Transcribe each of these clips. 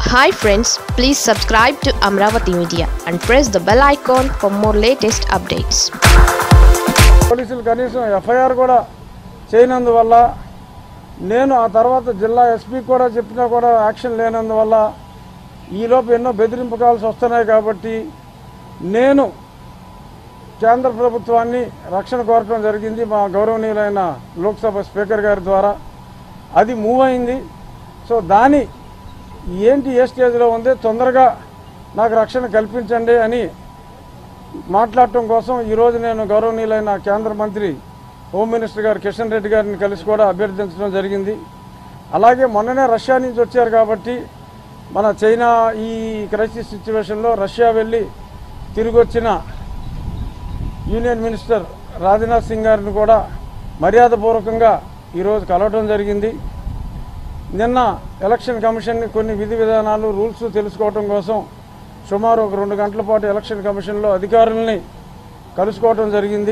hi friends please subscribe to Amaravati media and press the bell icon for more latest updates పోలీసులు కనీసం FIR కూడా చేయనందువల్ల నేను ఆ తర్వాత జిల్లా ఎస్పీ కూడా చెప్పినా కూడా యాక్షన్ లేనందువల్ల ఈలోపు ఎన్నో బెదిరింపు కాల్స్ వస్తున్నాయి కాబట్టి నేను కేంద్ర ప్రభుత్వాన్ని రక్షణ కోరటం జరిగింది మా గౌరవనీయులైన లోక్సభ స్పీకర్ గారి ద్వారా అది మూవ్ అయింది సో దాని ఏంటి ఏ స్టేజ్లో ఉంది తొందరగా నాకు రక్షణ కల్పించండి అని మాట్లాడటం కోసం ఈరోజు నేను గౌరవనీయులైన కేంద్ర మంత్రి హోమ్ మినిస్టర్ గారు కిషన్ రెడ్డి గారిని కలిసి కూడా అభ్యర్థించడం జరిగింది అలాగే మొన్ననే రష్యా నుంచి వచ్చారు కాబట్టి మన చైనా ఈ క్రైసిస్ సిచ్యువేషన్లో రష్యా వెళ్ళి తిరిగి వచ్చిన యూనియన్ మినిస్టర్ రాజ్నాథ్ సింగ్ గారిని కూడా మర్యాదపూర్వకంగా ఈరోజు కలవటం జరిగింది నిన్న ఎలక్షన్ కమిషన్ కొన్ని విధి విధానాలు రూల్స్ తెలుసుకోవటం కోసం సుమారు ఒక రెండు గంటల పాటు ఎలక్షన్ కమిషన్లో అధికారుల్ని కలుసుకోవటం జరిగింది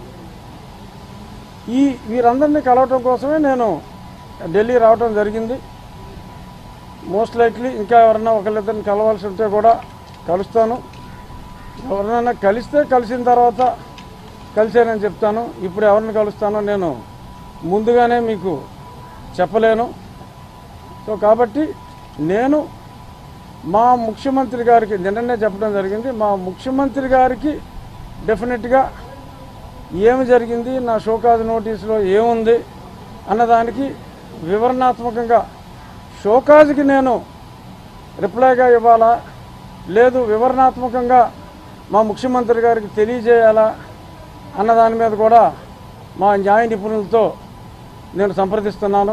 ఈ వీరందరినీ కలవటం కోసమే నేను ఢిల్లీ రావటం జరిగింది మోస్ట్ లైక్లీ ఇంకా ఎవరన్నా ఒకరిద్దరిని కలవాల్సి ఉంటే కూడా కలుస్తాను ఎవరినైనా కలిస్తే కలిసిన తర్వాత కలిసానని చెప్తాను ఇప్పుడు ఎవరిని కలుస్తానో నేను ముందుగానే మీకు చెప్పలేను సో కాబట్టి నేను మా ముఖ్యమంత్రి గారికి నిన్ననే చెప్పడం జరిగింది మా ముఖ్యమంత్రి గారికి డెఫినెట్గా ఏమి జరిగింది నా షోకాజ్ నోటీసులో ఏముంది అన్నదానికి వివరణాత్మకంగా షోకాజ్కి నేను రిప్లైగా ఇవ్వాలా లేదు వివరణాత్మకంగా మా ముఖ్యమంత్రి గారికి తెలియజేయాలా అన్న దాని మీద కూడా మా న్యాయ నిపుణులతో నేను సంప్రదిస్తున్నాను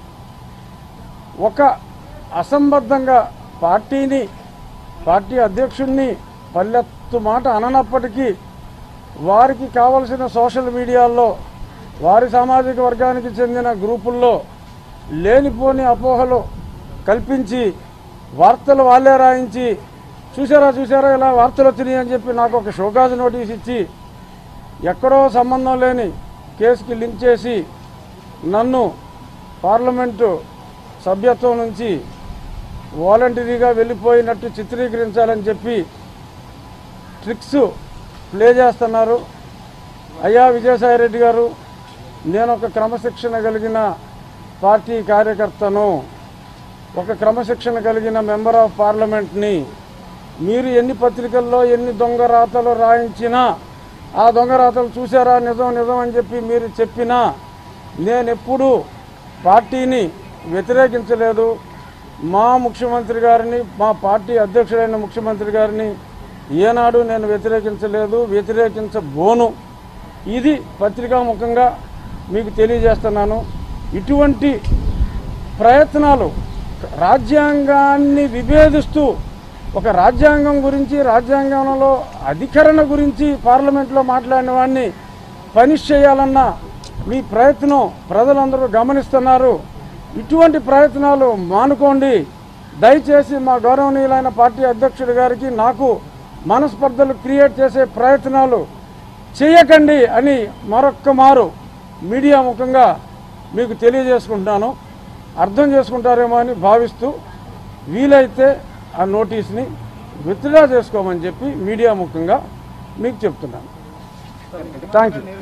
ఒక అసంబద్ధంగా పార్టీని పార్టీ అధ్యక్షుడిని పల్లెత్తు మాట అననప్పటికీ వారికి కావలసిన సోషల్ మీడియాల్లో వారి సామాజిక వర్గానికి చెందిన గ్రూపుల్లో లేనిపోని అపోహలు కల్పించి వార్తలు వాళ్ళే రాయించి చూసారా చూసారా ఇలా వార్తలు వచ్చినాయి అని చెప్పి నాకు ఒక షోకాజ్ నోటీస్ ఇచ్చి ఎక్కడో సంబంధం లేని కేసుకి లింక్ చేసి నన్ను పార్లమెంటు సభ్యత్వం నుంచి వాలంటరీగా వెళ్ళిపోయినట్టు చిత్రీకరించాలని చెప్పి ట్రిక్స్ ప్లే చేస్తున్నారు అయ్యా విజయసాయిరెడ్డి గారు నేను ఒక క్రమశిక్షణ కలిగిన పార్టీ కార్యకర్తను ఒక క్రమశిక్షణ కలిగిన మెంబర్ ఆఫ్ పార్లమెంట్ని మీరు ఎన్ని పత్రికల్లో ఎన్ని దొంగ రాతలు రాయించినా ఆ దొంగ రాతలు చూసారా నిజం నిజం అని చెప్పి మీరు చెప్పినా నేనెప్పుడూ పార్టీని వ్యతిరేకించలేదు మా ముఖ్యమంత్రి గారిని మా పార్టీ అధ్యక్షుడైన ముఖ్యమంత్రి గారిని ఏనాడు నేను వ్యతిరేకించలేదు వ్యతిరేకించబోను ఇది పత్రికాముఖంగా మీకు తెలియజేస్తున్నాను ఇటువంటి ప్రయత్నాలు రాజ్యాంగాన్ని విభేదిస్తూ ఒక రాజ్యాంగం గురించి రాజ్యాంగంలో అధికరణ గురించి పార్లమెంట్లో మాట్లాడిన వాడిని పనిష్ చేయాలన్న మీ ప్రయత్నం ప్రజలందరూ గమనిస్తున్నారు ఇటువంటి ప్రయత్నాలు మానుకోండి దయచేసి మా గౌరవనీయులైన పార్టీ అధ్యక్షుడి గారికి నాకు మనస్పర్ధలు క్రియేట్ చేసే ప్రయత్నాలు చేయకండి అని మరొక్క మారు మీడియా ముఖంగా మీకు తెలియజేసుకుంటున్నాను అర్థం చేసుకుంటారేమో అని భావిస్తూ వీలైతే ఆ నోటీస్ని విత్డ్రా చేసుకోమని చెప్పి మీడియా ముఖంగా మీకు చెప్తున్నాను థ్యాంక్ యూ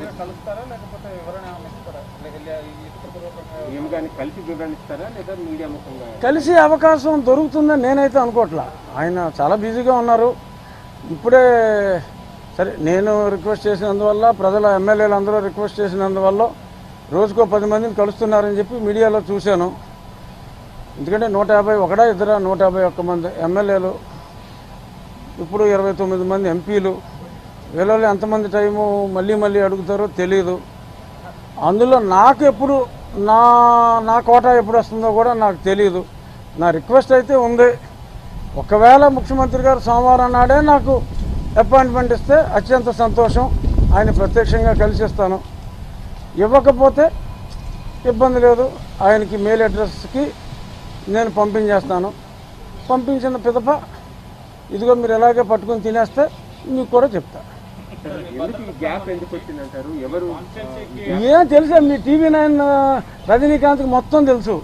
ఏం కానీ కలిసి వివరణిస్తారా లేదా మీడియా ముఖంగా కలిసే అవకాశం దొరుకుతుందని నేనైతే అనుకోవట్లా ఆయన చాలా బిజీగా ఉన్నారు ఇప్పుడే సరే నేను రిక్వెస్ట్ చేసినందువల్ల ప్రజల ఎమ్మెల్యేలు అందరూ రిక్వెస్ట్ చేసినందువల్ల రోజుకో పది మందిని కలుస్తున్నారని చెప్పి మీడియాలో చూశాను ఎందుకంటే నూట యాభై ఒకడా ఇద్దరా నూట యాభై ఒక్క మంది ఎమ్మెల్యేలు ఇప్పుడు ఇరవై తొమ్మిది మంది ఎంపీలు వీళ్ళలో ఎంతమంది టైము మళ్ళీ మళ్ళీ అడుగుతారో తెలియదు అందులో నాకు ఎప్పుడు నా నా కోటా ఎప్పుడు వస్తుందో కూడా నాకు తెలియదు నా రిక్వెస్ట్ అయితే ఉంది ఒకవేళ ముఖ్యమంత్రి గారు సోమవారం నాడే నాకు అపాయింట్మెంట్ ఇస్తే అత్యంత సంతోషం ఆయన ప్రత్యక్షంగా కలిసిస్తాను ఇవ్వకపోతే ఇబ్బంది లేదు ఆయనకి మెయిల్ అడ్రస్కి నేను పంపించేస్తాను పంపించిన పిదప ఇదిగో మీరు ఎలాగే పట్టుకొని తినేస్తే మీకు కూడా చెప్తా ఎందుకు ఈ గ్యాప్ ఎందుకు వచ్చిందంటారు ఎవరు ఏం తెలుసా మీ టీవీ నైన్ రజనీకాంత్కి మొత్తం తెలుసు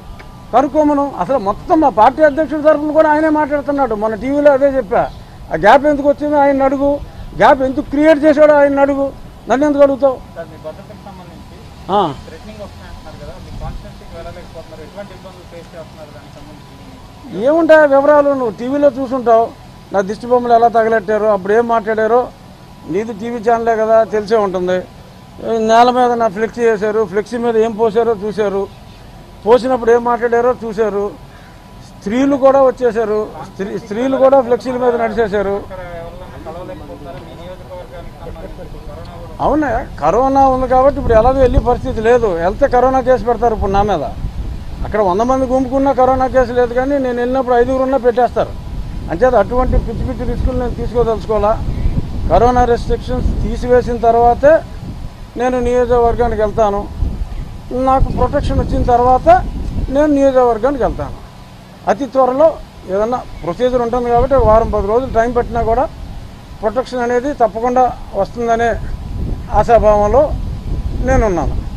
కనుక్కోమను అసలు మొత్తం మా పార్టీ అధ్యక్షుడి తరఫున కూడా ఆయనే మాట్లాడుతున్నాడు మన టీవీలో అదే చెప్పా ఆ గ్యాప్ ఎందుకు వచ్చిందో ఆయన అడుగు గ్యాప్ ఎందుకు క్రియేట్ చేశాడో ఆయన అడుగు నన్ను ఎందుకు అడుగుతావు సార్ మీ భద్రతకు సంబంధించి ఆ, థ్రెటనింగ్ వస్తున్నాయి అంటున్నారు కదా మీ కాన్స్టిట్యూన్సీకి వెళ్ళలేకపోతున్నారు ఎటువంటి ఇబ్బందులు ఫేస్ చేస్తున్నారు దానికి సంబంధించి ఏముంటాయి వివరాలు నువ్వు టీవీలో చూసుంటావు నా దిష్టి బొమ్మలు ఎలా తగలెట్టారో అప్పుడు ఏం మాట్లాడారో నీది టీవీ ఛానలే కదా తెలిసే ఉంటుంది ఈ నేల మీద నా ఫ్లెక్సీ వేశారు ఫ్లెక్సీ మీద ఏం పోసారో చూశారు పోసినప్పుడు ఏం మాట్లాడారో చూశారు స్త్రీలు కూడా వచ్చేసారు స్త్రీ స్త్రీలు కూడా ఫ్లెక్సీల మీద నడిచేశారు ఇక్కడ ఎవరినైనా కలవలేకపోతున్నారా మీ నియోజకవర్గానికి సంబంధించి కరోనా కూడా అవునా కరోనా ఉంది కాబట్టి ఇప్పుడు ఎలాగో వెళ్ళే పరిస్థితి లేదు వెళ్తే కరోనా కేసు పెడతారు ఇప్పుడు నా మీద అక్కడ వంద మంది గుంపుకున్నా కరోనా కేసు లేదు కానీ నేను వెళ్ళినప్పుడు ఐదుగురున్నా పెట్టేస్తారు అంచేత అటువంటి పిచ్చి పిచ్చి రిస్కులు నేను తీసుకోదలుచుకోవాలా కరోనా రెస్ట్రిక్షన్స్ తీసివేసిన తర్వాతే నేను నియోజకవర్గానికి వెళ్తాను నాకు ప్రొటెక్షన్ వచ్చిన తర్వాత నేను నియోజకవర్గానికి వెళ్తాను అతి త్వరలో ఏదన్నా ప్రొసీజర్ ఉంటుంది కాబట్టి ఒక వారం పది రోజులు టైం పట్టినా కూడా ప్రొటెక్షన్ అనేది తప్పకుండా వస్తుందనే ఆశాభావంలో నేనున్నాను